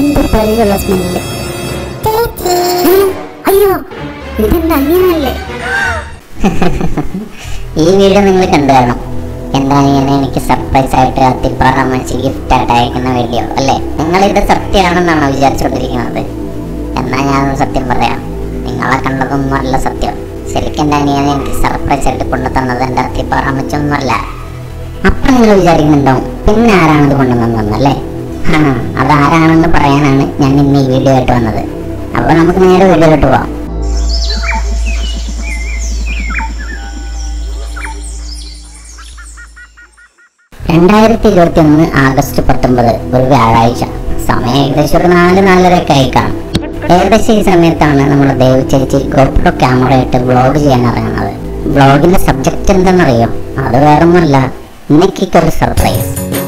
എന്ത് പരിചയമുള്ള സ്മെല്ല് അയ്യോ ഇതെന്റെ അനിയനല്ലേ ഈ വീഡിയോ നിങ്ങൾ കണ്ടു കാണും എന്താണ് ഇങ്ങനെ എനിക്ക് സർപ്രൈസ് ആയിട്ട് അത്തിപ്പാറ മനസ്സിൽ ഗിഫ്റ്റ് ആയിട്ട് അയക്കുന്ന വീഡിയോ അല്ലേ നിങ്ങൾ ഇത് സത്യമാണെന്നാണോ വിചാരിച്ചുകൊണ്ടിരിക്കുന്നത് എന്നാ ഞാൻ സത്യം പറയാം നിങ്ങളെ കണ്ടതൊന്നും അല്ല സത്യം ശരിക്കും എൻ്റെ അനിയനെ എനിക്ക് സർപ്രൈസ് ആയിട്ട് കൊണ്ടു തന്നത് എൻ്റെ അത്തിപ്പാറ അമ്മച്ചൊന്നുമല്ല അപ്പൊ നിങ്ങൾ വിചാരിക്കുന്നുണ്ടാവും പിന്നെ ആരാണത് കൊണ്ടുവന്നല്ലേ ആ അത് ആരാണെന്ന് പറയാനാണ് ഞാൻ ഇന്ന് ഈ വീഡിയോ ആയിട്ട് വന്നത് അപ്പൊ നമുക്ക് നേരെ വീഡിയോയിലോട്ട് പോവാം രണ്ടായിരത്തി ഇരുപത്തി ഒന്ന് ആഗസ്റ്റ് പത്തൊമ്പത് ഒരു വ്യാഴാഴ്ച സമയം ഏകദേശം ഒരു നാല് നാലരയൊക്കെ ആയി കാണും ഏകദേശം ഈ സമയത്താണ് നമ്മുടെ ദേവ് ചേച്ചി ഗോപ്രോ ക്യാമറ ആയിട്ട് വ്ളോഗ് ചെയ്യാൻ ഇറങ്ങുന്നത് വ്ളോഗിന്റെ സബ്ജക്റ്റ് എന്താണെന്നറിയോ അത് വേറൊന്നുമല്ല നിക്കിക്കൊരു സർപ്രൈസ്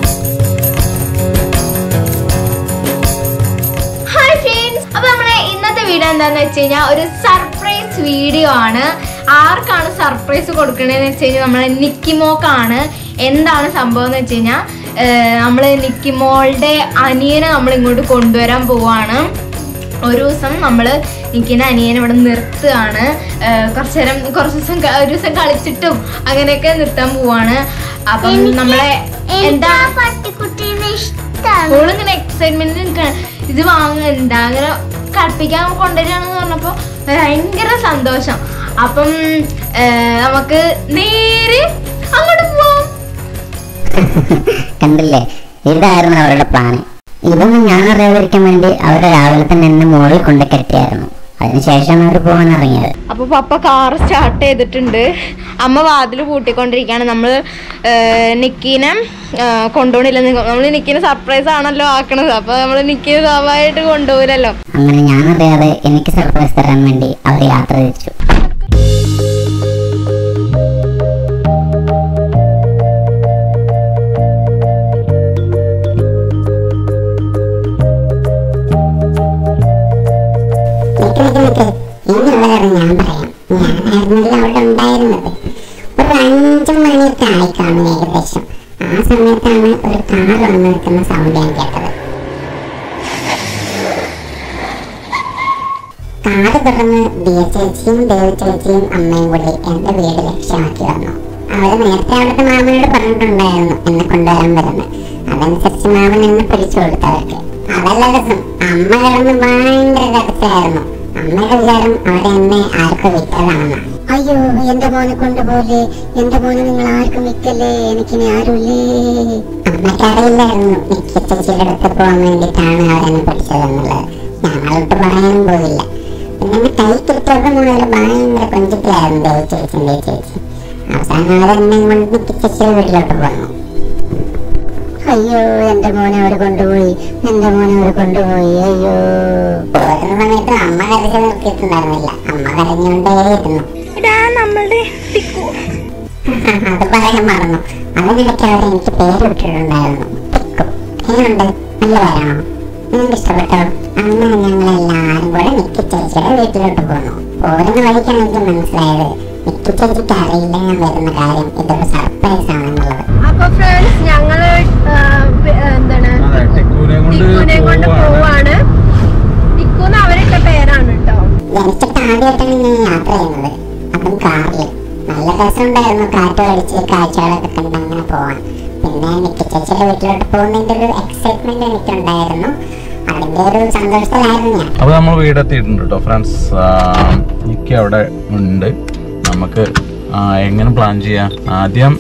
ഹായ് ഫ്രണ്ട്സ് അപ്പൊ നമ്മുടെ ഇന്നത്തെ വീഡിയോ എന്താന്ന് വെച്ച് കഴിഞ്ഞാൽ ഒരു സർപ്രൈസ് വീഡിയോ ആണ് ആർക്കാണ് സർപ്രൈസ് കൊടുക്കണേന്ന് വെച്ച് കഴിഞ്ഞാൽ നമ്മളെ നിക്കിമോക്കാണ് എന്താണ് സംഭവം എന്ന് വെച്ച് കഴിഞ്ഞാൽ നമ്മൾ നിക്കിമോളുടെ അനിയനെ നമ്മൾ ഇങ്ങോട്ട് കൊണ്ടുവരാൻ പോവാണ് ഒരു ദിവസം നമ്മൾ നിൽക്കുന്ന അനിയനെ ഇവിടെ നിർത്തുകയാണ് ഏഹ് കുറച്ച് നേരം കുറച്ച് ദിവസം ക- ഒരു ദിവസം കളിച്ചിട്ടും അങ്ങനെയൊക്കെ നിർത്താൻ പോവാണ് അപ്പം നമ്മളെ എന്താ പട്ടിക്കുട്ടീനെ ഇഷ്ടമാണ് ഓളിങ്ങനെ എക്സൈറ്റ്മെന്റ് നിൽക്കാണ് ഇത് വാങ്ങ എന്താ അങ്ങനെ കളിപ്പിക്കാൻ കൊണ്ടുവരികയാണെന്ന് പറഞ്ഞപ്പോ ഭയങ്കര സന്തോഷം അപ്പം ഏർ, നമുക്ക് നേരെ അങ്ങോട്ട് പോവാം കണ്ടില്ലേ ഇതായിരുന്നു അവരുടെ പ്ലാൻ ഇതൊന്നും ഞാൻ അറിയാതിരിക്കാൻ വേണ്ടി അവരെ രാവിലെ തന്നെ എന്നെ മുകളിൽ കൊണ്ട് കെട്ടിയായിരുന്നു അതിനുശേഷം അവർ പോകാൻ ഇറങ്ങിയത് അപ്പൊ പപ്പ കാർ സ്റ്റാർട്ട് ചെയ്തിട്ടുണ്ട് അമ്മ വാതിൽ പൂട്ടിക്കൊണ്ടിരിക്കുകയാണ് നമ്മൾ നിക്കീനെ കൊണ്ടുപോകണില്ല നമ്മൾ നിക്കീനെ സർപ്രൈസ് ആണല്ലോ ആക്കണത് അപ്പൊ നമ്മൾ നിക്കീനെ സ്വാഭാവികമായിട്ട് കൊണ്ടുപോകില്ലല്ലോ അങ്ങനെ ഞാനറിയാതെ എനിക്ക് സർപ്രൈസ് തരാൻ വേണ്ടി അവർ യാത്ര തിരിച്ചു ഞാൻ പറയാം ഞാനായിരുന്നല്ലോ അവിടെ ഉണ്ടായിരുന്നത് ഒരു അഞ്ചു മണിയൊക്കെ ആയി കാണും ഏകദേശം ആ സമയത്താണ് ഒരു കാർ വന്ന് നിൽക്കുന്ന സൗണ്ട് ഞാൻ കേട്ടത് കാറ് തുറന്ന് ദിയ ചേച്ചിയും ദേവ ചേച്ചിയും അമ്മയും കൂടി എന്റെ വീട് ലക്ഷ്യമാക്കി വന്നു അവര് നേരത്തെ അവിടുത്തെ മാമനോട് പറഞ്ഞിട്ടുണ്ടായിരുന്നു എന്നെ കൊണ്ടുവരാൻ വരുന്നത് അതനുസരിച്ച് മാമൻ എന്നെ പിടിച്ചു കൊടുത്തവർക്ക് അതല്ല രസം അമ്മ കിടന്ന് ഭയങ്കര കടച്ചായിരുന്നു അമ്മയുടെ വിചാരം അവരെ എന്നെ ആർക്കും വിറ്റതാണെന്ന് അയ്യോ എന്റെ മോനെ കൊണ്ടുപോലെ എന്റെ മോനെ നിങ്ങൾ ആർക്കും വിൽക്കല്ലേ എനിക്കിനി ആരുമില്ലേ അമ്മയ്ക്കറിയില്ലായിരുന്നു മിക്ക ചേച്ചിയുടെ അടുത്ത് പോകാൻ വേണ്ടിയിട്ടാണ് അവരെന്നെ പിടിച്ചതെന്നുള്ളത് ഞങ്ങളോട്ട് പറയാനും പോയില്ല പിന്നെ കൈ കിട്ടിയത് മുതൽ ഭയങ്കര കൊഞ്ചിട്ടിലായിരുന്നു ദേവ ചേച്ചി ദേവ ചേച്ചി അവസാനം അവരെന്നെ കൊണ്ട് മിക്ക ചേച്ചിയുടെ വീട്ടിലോട്ട് പോന്നു അയ്യോ എന്റെ മോനെ അവർ കൊണ്ടുപോയി എന്റെ മോനെ അവർ കൊണ്ടുപോയി അയ്യോ പോരുന്ന സമയത്ത് അമ്മ കരച്ചു നിർത്തിയിട്ടുണ്ടായിരുന്നില്ല അമ്മ കരഞ്ഞുകൊണ്ടേയിരുന്നു ഇതാ നമ്മളുടെ ടിക്കു അത് പറയാൻ മറന്നു അതിനിടയ്ക്ക് അവർ എനിക്ക് പേര് ഇട്ടിട്ടുണ്ടായിരുന്നു പിക്കു എങ്ങനെയുണ്ട് നല്ല പേരാണോ നിങ്ങൾക്ക് ഇഷ്ടപ്പെട്ടോ അങ്ങനെ ഞങ്ങൾ എല്ലാവരും കൂടെ മിക്കി ചേച്ചിയുടെ വീട്ടിലോട്ട് പോന്നു പോരുന്ന വഴിക്കാണ് എനിക്ക് മനസ്സിലായത് മിക്കി ചേച്ചിക്ക് അറിയില്ല ഞാൻ വരുന്ന കാര്യം ഇതൊരു സർപ്രൈസ് ആണെന്നുള്ളത് അപ്പൊ ഫ്രണ്ട്സ് ഞങ്ങള് ആ, പി- ആ, എന്താണ് അതെ, ടിക്കുനെ കൊണ്ട് ടിക്കുനെ കൊണ്ട് പോവാണ്. പോവാണ് ടിക്കുന്ന് അവരുടെ പേരാണ് കേട്ടോ ജനിച്ചിട്ട് ആദ്യമായിട്ടാണ് ഞാൻ യാത്ര ചെയ്യുന്നത് അതും കാറിൽ നല്ല രസമുണ്ടായിരുന്നു കാറ്റ് കളിച്ച് കാഴ്ചകളൊക്കെ കണ്ട് അങ്ങനെ പോവാൻ പിന്നെ മിക്ക ചേച്ചിയുടെ വീട്ടിലോട്ട് പോകുന്നതിന്റെ ഒരു എക്സൈറ്റ്മെന്റ് എനിക്കുണ്ടായിരുന്നു അതിന്റെ ഒരു സന്തോഷത്തിലായിരുന്നു ഞാൻ അപ്പൊ നമ്മൾ വീടെത്തിയിട്ടുണ്ട് കേട്ടോ ഫ്രണ്ട്സ് എനിക്ക് അവിടെ ഉണ്ട് നമുക്ക് ആ, എങ്ങനെ പ്ലാൻ ചെയ്യാം ആദ്യം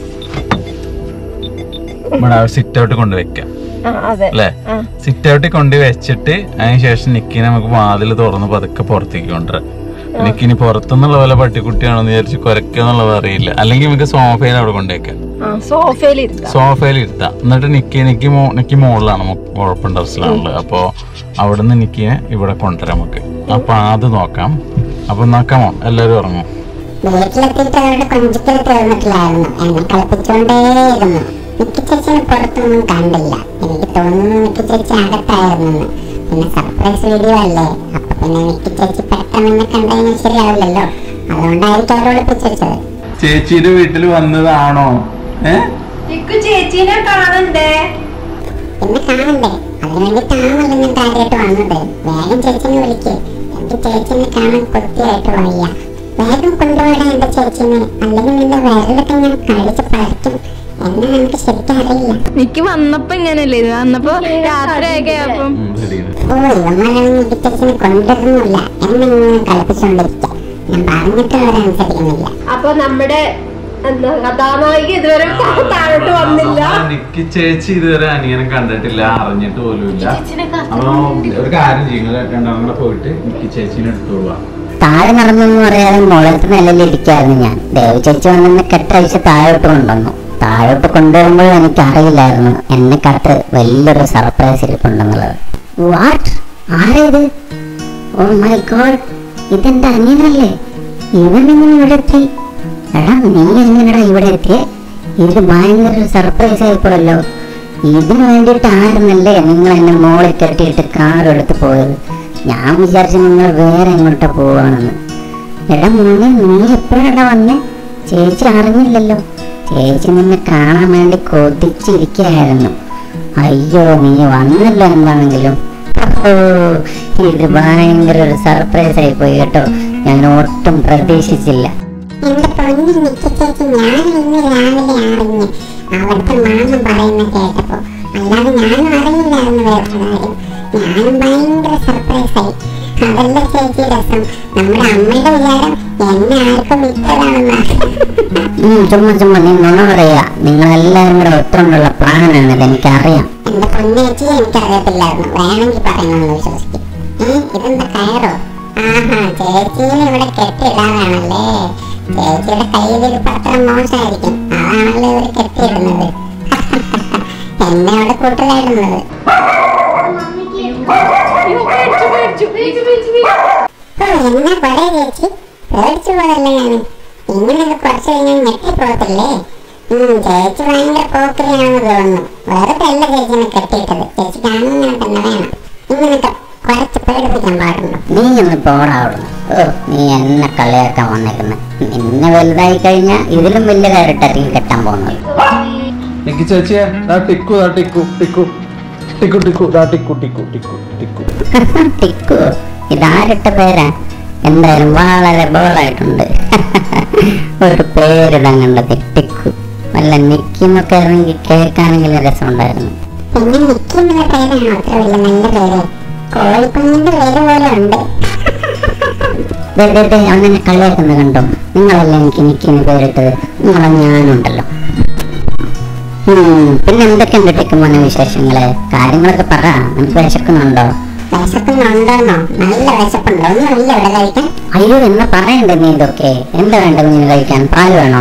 ഇവിടെ സിറ്റ് ഔട്ട് കൊണ്ട് വെക്കാം അതെ അല്ലേ സിറ്റ് ഔട്ടിൽ കൊണ്ട് വെച്ചിട്ട് അതിനുശേഷം നിക്കിനെ നമുക്ക് വാതിൽ തുറന്ന് പതുക്കെ പുറത്തേക്ക് കൊണ്ടുവരാം നിക്കിനി പുറത്തുനിന്നുള്ള പോലെ പട്ടിക്കുട്ടിയാണെന്ന് വിചാരിച്ച് കുരയ്ക്കുന്നുള്ളത് അറിയില്ല അല്ലെങ്കിൽ നമുക്ക് സോഫയിൽ അവിടെ കൊണ്ടുവയ്ക്കാം സോഫയിൽ ഇരുത്താം സോഫയിൽ ഇരുത്താം എന്നിട്ട് നിക്കി നിക്കി മോ നിക്കി മുകളിലാണ് ഉഴപ്പൻ ടെറസിലാണുള്ളത് അപ്പോ അവിടുന്ന് നിക്കിനെ ഇവിടെ കൊണ്ടുവരാം നമുക്ക് അപ്പൊ അത് നോക്കാം അപ്പൊ നോക്കാമോ എല്ലാരും ഇറങ്ങും വീട്ടിലെത്തിയിട്ട് അവരുടെ കൊഞ്ചിക്കൽ തീർന്നിട്ടില്ലായിരുന്നു എന്നെ കളിപ്പിച്ചുകൊണ്ടേയിരുന്നു മിക്ക ചേച്ചിനെ പുറത്തൊന്നും കണ്ടില്ല എനിക്ക് തോന്നുന്നു മിക്ക ചേച്ചി അകത്തായിരുന്നു പിന്നെ സർപ്രൈസ് വീഡിയോ അല്ലേ അപ്പൊ പിന്നെ മിക്ക ചേച്ചി പെട്ടെന്ന് എന്നെ കണ്ടുകഴിഞ്ഞാൽ ശരിയാവില്ലല്ലോ അതുകൊണ്ടായിരിക്കും അവർ ഒളിപ്പിച്ചു വെച്ചത് ചേച്ചിയുടെ വീട്ടിൽ വന്നതാണോ ഏ ടിക്കു ചേച്ചീനെ കാണണ്ടേ പിന്നെ കാണണ്ടേ അതിന് വേണ്ടിയിട്ടാണല്ലോ ഞാൻ താഴോട്ട് വന്നത് വേഗം ചേച്ചിനെ വിളിക്ക് എന്റെ ചേച്ചിനെ കാണാൻ കൊത്തിയായിട്ട് വയ്യ വേഗം കൊണ്ടുപോകണം എന്റെ ചേച്ചിനെ അല്ലെങ്കിൽ നിന്റെ വിരലൊക്കെ ഞാൻ കഴിച്ച് പറിക്കും എന്നെ നമുക്ക് ശരിക്കും അറിയില്ല നിക്ക് വന്നപ്പോ ഇങ്ങനല്ലേ ഇത് വന്നപ്പോ രാത്രിയൊക്കെ അപ്പം ഉം, ശരിയാണ്. ഓ ഇവന്മാരാണെങ്കിൽ എന്റെ ചേച്ചിനെ കൊണ്ടുവരുന്നില്ല എന്നെ ഇങ്ങനെ കളിപ്പിച്ചുകൊണ്ടിരിക്കുക ഞാൻ പറഞ്ഞിട്ട് അവരനുസരിക്കുന്നില്ല അപ്പൊ നമ്മുടെ എന്താ കഥാനായിക ഇതുവരെ താ- താഴോട്ട് വന്നില്ല അപ്പൊ നിക്ക് ചേച്ചി ഇതുവരെ അനിയനെ കണ്ടിട്ടില്ല അറിഞ്ഞിട്ട് പോലുമില്ല അപ്പൊ ഒരു കാര്യം ചെയ്യും നിങ്ങൾ രണ്ടാളും കൂടെ പോയിട്ട് നിക്ക് ചേച്ചീനെ എടുത്തോളുക താഴെ നടന്നെന്ന് പറയാതെ മുളത്ത് നിലയിൽ ഇരിക്കായിരുന്നു ഞാൻ ദേവി ചേച്ചി വന്നെന്നെ കെട്ടഴിച്ച് താഴോട്ട് കൊണ്ടുവന്നു താഴോട്ട് കൊണ്ടുവരുമ്പോൾ എനിക്ക് അറിയില്ലായിരുന്നു എന്നെ കട്ട് വലിയൊരു സർപ്രൈസ് ഇരിപ്പുണ്ടെന്നുള്ളത് വാട്ട് ആരേത് ഓ മൈ ഗോഡ് ഇതെന്റെ അനിയനല്ലേ ഇവനെങ്ങനെ ഇവിടെ എത്തി എടാ നീ എങ്ങനെടാ ഇവിടെ എത്തിയേ ഇത് ഭയങ്കര സർപ്രൈസ് ആയിപ്പോയല്ലോ ഇതിനു വേണ്ടിയിട്ട് ആയിരുന്നല്ലേ നിങ്ങൾ എന്നെ മോളിൽ കെട്ടിയിട്ട് കാർ എടുത്ത് പോയത് ഞാൻ വിചാരിച്ചു നിങ്ങൾ വേറെ എങ്ങോട്ടാ പോവാണെന്ന് എടാ മോനെ നീ എപ്പോഴാടാ വന്നേ ചേച്ചി അറിഞ്ഞില്ലല്ലോ ചേച്ചി നിന്നെ കാണാൻ വേണ്ടി കൊതിച്ചിരിക്കുകയായിരുന്നു അയ്യോ നീ വന്നല്ലോ എന്താണെങ്കിലും ഓ ഇത് ഭയങ്കര ഒരു സർപ്രൈസ് ആയി പോയി കേട്ടോ ഞാൻ ഒട്ടും പ്രതീക്ഷിച്ചില്ല എന്റെ പൊന്നിൽ നിൽക്കിച്ചേക്ക് ഞാൻ ഇന്ന് രാവിലെ അറിഞ്ഞ് അവിടുത്തെ മാമൻ പറയുന്ന കേട്ടപ്പോ അല്ലാതെ ഞാനും അറിയില്ലായിരുന്നു വേറെ കാര്യം ഞാനും ഭയങ്കര സർപ്രൈസ് ആയി അതല്ല ചേച്ചി രസം നമ്മുടെ അമ്മയുടെ വിചാരം എന്നെ ആർക്കും വിറ്റതാണെന്നാണ് ഉം, ചുമ്മാ ചുമ്മാ നീ നുണ പറയാ നിങ്ങളെല്ലാവരും കൂടെ ഒത്തുകൊണ്ടുള്ള പ്ലാനാണ് ഇത് എനിക്കറിയാം എന്റെ പൊന്നേച്ചി എനിക്കറിയത്തില്ലായിരുന്നു വേണമെങ്കിൽ പറയുന്നു വിശ്വസിക്കും ഏ ഇതെന്താ കയറോ ആഹാ ചേച്ചിയെ ഇവിടെ കെട്ടിടാനാണല്ലേ ചേച്ചിയുടെ കയ്യിലിരിപ്പ് അത്ര മോശമായിരിക്കും അതാണല്ലോ ഇവർ കെട്ടിയിടുന്നത് എന്നെ അവിടെ കൂട്ടലായിരുന്നത് ഓ എന്നാ പറയ ചേച്ചി പേടിച്ചു പോയതല്ലേ ഞാൻ ഇങ്ങനെയൊക്കെ കുറച്ച് കഴിഞ്ഞാൽ ഞെട്ടിപ്പോകത്തില്ലേ ഉം, ചേച്ചി ഭയങ്കര പോക്കരിയാണെന്ന് തോന്നുന്നു വെറുതെ അല്ല ചേച്ചിനെ കെട്ടിയിട്ടത് ചേച്ചി കാണുന്ന തന്നെ വേണം ഇങ്ങനൊക്കെ കുറച്ച് പേടിപ്പിക്കാൻ പാടുണ്ടോ നീ ഒന്ന് പോടാവുന്നു ഓ നീ എന്നെ കളിയാക്കാൻ വന്നേക്കുന്നത് നിന്നെ വലുതായി കഴിഞ്ഞാൽ ഇതിലും വലിയ കാര്യട്ടായിരിക്കും കെട്ടാൻ പോകുന്നത് നിക്ക് ചേച്ചിയെ ദാ ടിക്കു ദാ ടിക്കു ടിക്കു ടിക്കു ടിക്കു ദാ ടിക്കു ടിക്കു ടിക്കു ടിക്കു ടിക്കു ഇതാരിട്ട പേരാ എന്തായാലും വളരെ ബോളായിട്ടുണ്ട് ഒരു പേരിടാൻ കണ്ടത് ടിക്കു വല്ല നിക്കുന്നൊക്കെ ഇറങ്ങി കേൾക്കാനെങ്കിലും രസമുണ്ടായിരുന്നു പിന്നെ നിൽക്കുന്ന പേരാണോ അത്ര വലിയ നല്ല പേര് കോഴിക്കുഞ്ഞിന്റെ പേര് പോലെ ഉണ്ട് ദേ, ദേ, ദേ, അവനെന്നെ കളിയാക്കുന്നത് കണ്ടോ നിങ്ങളല്ലേ എനിക്ക് നിക്കിന് പേരിട്ടത് നിങ്ങളെ ഞാനുണ്ടല്ലോ ഉം, പിന്നെ എന്തൊക്കെയുണ്ട് ടിക്കുമോനെ വിശേഷങ്ങള് കാര്യങ്ങളൊക്കെ പറ നിനക്ക് വിശക്കുന്നുണ്ടോ വിശക്കുന്നുണ്ടോന്നോ നല്ല വിശപ്പുണ്ടോ ഒന്നുമില്ല ഇവിടെ കഴിക്കാൻ അയ്യോ എന്ന് പറയണ്ടേ നീ ഇതൊക്കെ എന്താ വേണ്ടത് നീ കഴിക്കാൻ പാൽ വേണോ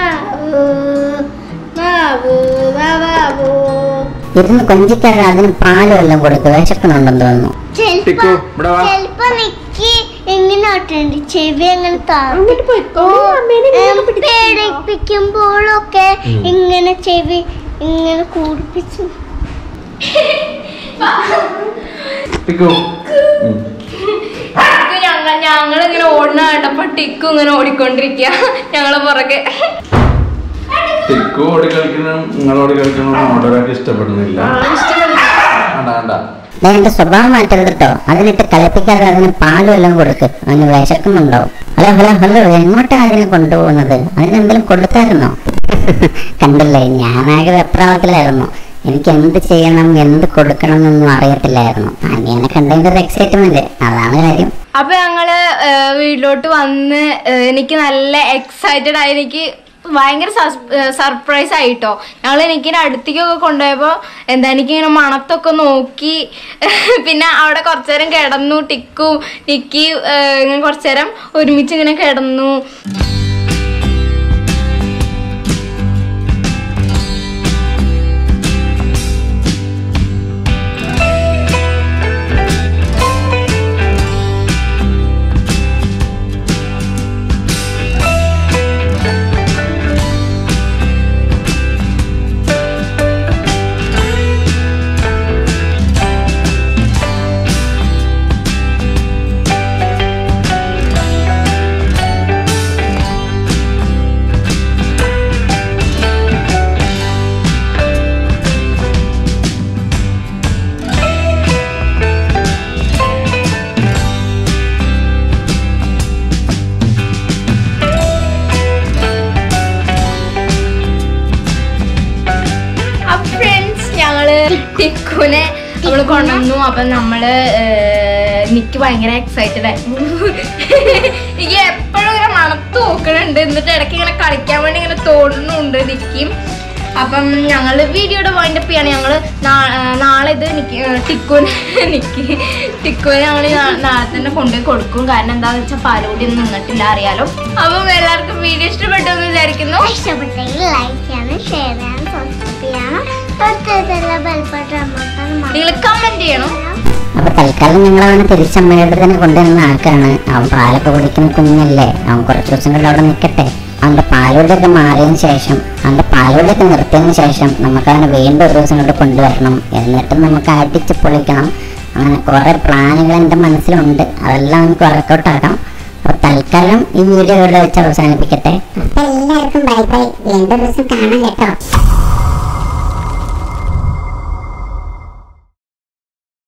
ഇരുന്ന് കൊഞ്ചിക്കാതെ അതിന് പാലും എല്ലാം കൊടുത്ത് വിശക്കുന്നുണ്ടെന്ന് തോന്നുന്നു ടിക്കു ഇവിടെ വാ ചെലപ്പോ നിക്ക് എങ്ങനെയുണ്ട് ചെവി അങ്ങനെ അങ്ങോട്ട് പോയിക്കോളൂ അമ്മേനെ ഇങ്ങനെ പിടിച്ച് പേടിപ്പിക്കുമ്പോഴൊക്കെ ഇങ്ങനെ ചെവി ഇങ്ങനെ കൂടിപ്പിച്ചു ടിക്കു ഉം. ഞങ്ങൾ ഞങ്ങൾ ഇങ്ങനെ ഓടുന്ന കണ്ടപ്പോ ടിക്കു ഇങ്ങനെ ഓടിക്കൊണ്ടിരിക്കുക ഞങ്ങളെ പുറകെ ടിക്കു ഓടി കളിക്കണം നിങ്ങൾ ഓടി കളിക്കണം ഓടൊരാൾക്ക് ഇഷ്ടപ്പെടുന്നില്ല വേണ്ട വേണ്ട ദേ, എന്റെ സ്വഭാവം മാറ്റരുത് കേട്ടോ അതിനിട്ട് കളിപ്പിക്കാതെ അതിന് പാലും എല്ലാം കൊടുക്ക് അതിന് വിശക്കുന്നുണ്ടോ ഹലോ ഹലോ ഹലോ എങ്ങോട്ടാ അതിനെ കൊണ്ടുപോകുന്നത് അതിനെന്തെങ്കിലും കൊടുത്തായിരുന്നോ കണ്ടില്ലേ ഞാനാകെ വെപ്രാളത്തിലായിരുന്നു എനിക്ക് എന്ത് ചെയ്യണം എന്ത് കൊടുക്കണം എന്നൊന്നും അറിയത്തില്ലായിരുന്നു അനിയനെ കണ്ടതിന്റെ ഒരു എക്സൈറ്റ്മെന്റ് അതാണ് കാര്യം അപ്പൊ ഞങ്ങള് ഏഹ്, വീട്ടിലോട്ട് വന്ന് ഏഹ്, എനിക്ക് നല്ല എക്സൈറ്റഡ് ആയി എനിക്ക് ഭയങ്കര സർപ്രൈസ് ആയിട്ടോ ഞങ്ങൾ എനിക്കിങ്ങനെ അടുത്തേക്കൊക്കെ കൊണ്ടുപോയപ്പോ എന്താ എനിക്കിങ്ങനെ മണത്തൊക്കെ നോക്കി പിന്നെ അവിടെ കുറച്ചു നേരം കിടന്നു ടിക്കു നിക്കി ഏഹ്, ഇങ്ങനെ കുറച്ചു നേരം ഒരുമിച്ച് ഇങ്ങനെ കിടന്നു ടിക്കുനെ നമ്മള് കൊണ്ടുവന്നു അപ്പൊ നമ്മള് ഏർ, നിക്ക് ഭയങ്കര എക്സൈറ്റഡ് ആയിരുന്നു എനിക്ക് എപ്പോഴും ഇങ്ങനെ മണത്ത് നോക്കണുണ്ട് എന്നിട്ട് ഇടയ്ക്ക് ഇങ്ങനെ കളിക്കാൻ വേണ്ടി ഇങ്ങനെ തോന്നുന്നുണ്ട് നിക്കും അപ്പം ഞങ്ങൾ വീഡിയോയുടെ പോയിന്റ് അപ്പ് ചെയ്യാണ് ഞങ്ങൾ നാളെ ഇത് നിക്ക് ടിക്കുന് നിക്ക് ടിക്കുനെ ഞങ്ങൾ നാളെ തന്നെ കൊണ്ടുപോയി കൊടുക്കും കാരണം എന്താണെന്ന് വെച്ചാൽ പാലുകൂടി ഒന്നും നിന്നിട്ടില്ല അറിയാലോ അപ്പം എല്ലാവർക്കും വീഡിയോ ഇഷ്ടപ്പെട്ടു എന്ന് വിചാരിക്കുന്നു ഇഷ്ടപ്പെട്ടെങ്കിൽ ലൈക്ക് ചെയ്യണം ഷെയർ ചെയ്യണം സബ്സ്ക്രൈബ് ചെയ്യണം തൊട്ടടുത്തുള്ള ബെൽബട്ടൺ അമർത്താൻ നിങ്ങൾ കമന്റ് ചെയ്യണം അപ്പൊ തൽക്കാലം ഞങ്ങൾ അവനെ തിരിച്ചമ്മയുടെ തന്നെ കൊണ്ടുവരുന്ന ആക്കാണ് അവൻ പാലൊക്കെ കുടിക്കുന്ന കുഞ്ഞല്ലേ അവൻ കുറച്ച് ദിവസം കൂടെ അവിടെ നിൽക്കട്ടെ അവന്റെ പാലുകൂടിയൊക്കെ മാറിയതിന് ശേഷം അവന്റെ പാലുകൂടിയൊക്കെ നിർത്തിയതിന് ശേഷം നമുക്ക് അവനെ വീണ്ടും ഒരു ദിവസം കൂടെ കൊണ്ടുവരണം എന്നിട്ട് നമുക്ക് അടിച്ച് പൊളിക്കണം അങ്ങനെ കുറെ പ്ലാനുകൾ എൻ്റെ മനസ്സിലുണ്ട് അതെല്ലാം നമുക്ക് വർക്കൗട്ട് ആക്കാം അപ്പൊ തൽക്കാലം ഈ വീഡിയോ ഇവിടെ വെച്ച് അവസാനിപ്പിക്കട്ടെ അപ്പൊ എല്ലാവർക്കും ബൈ ബൈ വീണ്ടും ഒരു ദിവസം കാണാം കേട്ടോ